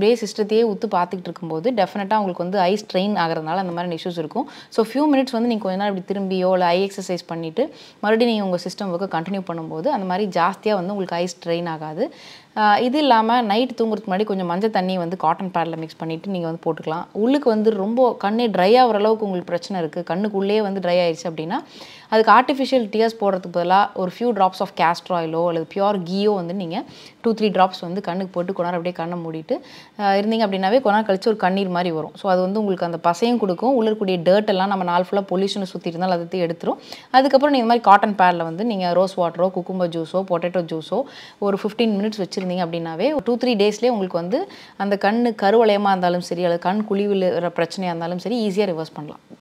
அப்படியே சிஸ்டத்தையே உத்து பார்த்துக்கிட்டு இருக்கும்போது டெஃபினட்டாக உங்களுக்கு வந்து ஐ ஸ்ட்ரெயின் ஆகிறதுனால அந்த மாதிரி இஷ்யூஸ் இருக்கும் ஸோ ஃபியூ மினிட்ஸ் வந்து நீங்கள் கொஞ்ச நேரம் இப்படி திரும்பியோ இல்லை ஐ எக்ஸசைஸ் பண்ணிவிட்டு மறுபடியும் நீங்கள் உங்கள் சிஸ்டம் ஒர்க்கை கண்டினியூ பண்ணும்போது அந்த மாதிரி ஜாஸ்தியாக வந்து உங்களுக்கு ஐ ஸ்ட்ரெயின் ஆகாது ஆஹ் இது இல்லாமல் நைட் தூங்குறதுக்கு முன்னாடி கொஞ்சம் மஞ்சள் தண்ணி வந்து காட்டன் பேடில் மிக்ஸ் பண்ணிவிட்டு நீங்கள் வந்து போட்டுக்கலாம் உள்ளுக்கு வந்து ரொம்ப கண்ணே ட்ரை ஆகிற அளவுக்கு உங்களுக்கு பிரச்சனை இருக்குது கண்ணுக்குள்ளேயே வந்து ட்ரை ஆயிடுச்சு அப்படின்னா அதுக்கு ஆர்டிஃபிஷியல் டியர்ஸ் போடுறதுக்கு பதிலாக ஒரு ஃபியூ ட்ராப்ஸ் ஆஃப் கேஸ்ட்ர் ஆயிலோ அல்லது பியூர் கீயோ வந்து நீங்கள் டூ த்ரீ ட்ராப்ஸ் வந்து கண்ணுக்கு போட்டு கொண்டார் அப்படியே கண்ணை மூடிட்டு ஆஹ் இருந்தீங்க அப்படின்னாவே கொஞ்ச நாள் கழிச்சு ஒரு கண்ணீர் மாதிரி வரும் ஸோ அது வந்து உங்களுக்கு அந்த பசையும் கொடுக்கும் உள்ள இருக்கக்கூடிய டர்ட் எல்லாம் நம்ம நாள் ஃபுல்லாக பொல்யூஷனை சுற்றி இருந்தாலும் அதை எடுத்துரும் அதுக்கப்புறம் நீங்கள் இந்த மாதிரி காட்டன் பேடில் வந்து நீங்கள் ரோஸ் வாட்டரோ குக்கும்பர் ஜூஸோ பொட்டேட்டோ ஜூஸோ ஒரு ஃபிஃப்டீன் மினிட்ஸ் வச்சுருந்தீங்க அப்படின்னாவே டூ த்ரீ டேஸ்லேயே உங்களுக்கு வந்து அந்த கண் கருவளையமாக இருந்தாலும் சரி அல்லது கண் குழிவில் பிரச்சனையாக இருந்தாலும் சரி ஈஸியாக ரிவர்ஸ் பண்ணலாம்